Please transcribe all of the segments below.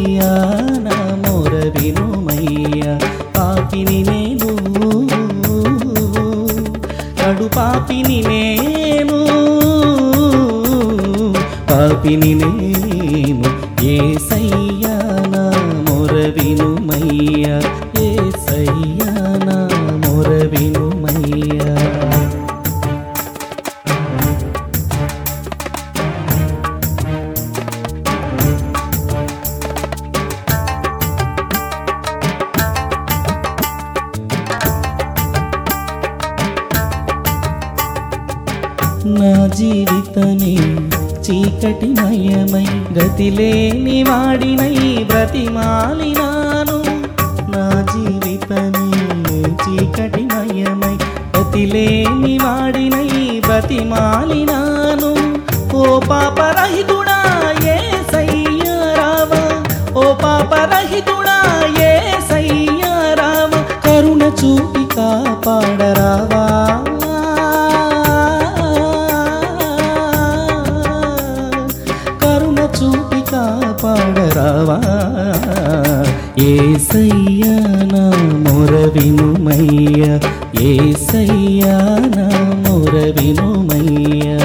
ఏసయ్యా నా మొర వినుమయ్యా పాపిని నేను కడు పాపిని నేను పాపిని నేను ఏసయ్యా నా మొర వినుమయ్యా ఏసయ్యా నా మొర వినుమయ్యా నా జీవితమే చీకటిమయమై గతిలేని వాడినై బ్రతిమాలినాను నా జీవితమే చీకటిమయమై గతిలేని వాడినై బ్రతిమాలినాను ఓ పాపరహితుడా ఏ సయ్యారావ ఓ పాపరహితుడా ఏ సయ్యారావ కరుణ చూపి కాపాడరావా కరుణ చూపి కాపాడరావా ఏసయ్యా నా మొర వినుమయ్యా ఏసయ్యా నా మొర వినుమయ్యా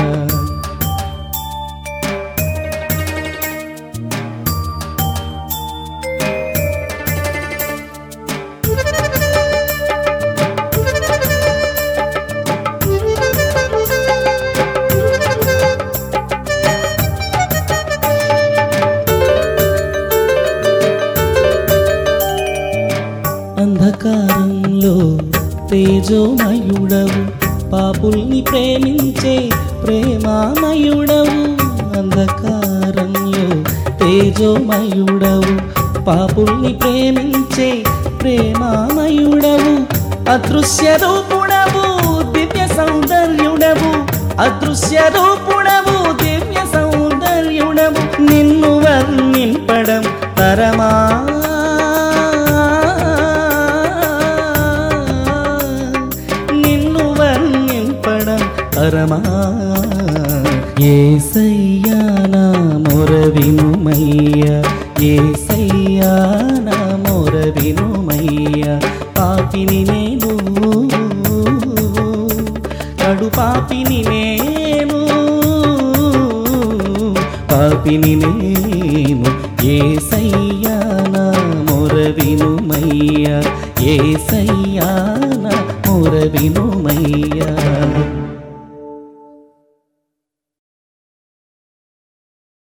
అంధకారంలో తేజోమయుడవు పాపుల్ని ప్రేమించే ప్రేమామయుడవు అంధకారంలో తేజోమయుడవు పాపుల్ని ప్రేమించే ప్రేమామయుడవు అదృశ్య రూపుడవు దివ్య సౌందర్యుడవు అదృశ్య రూపుడవు దివ్య సౌందర్యుడవు నిన్ను వర్ణింపడం తరమా నిన్ను వర్ణింపడం పరమా ఏసయ్యా నా మొర వినుమయ్యా ఏసయ్యా నా మొర వినుమయ్యా పాపిని నేను కడు పాపిని నేను పాపిని నేను ఏసయ్యా నా మొర వినుమయ్యా ఏసయ్యా నా మొర వినుమయ్యా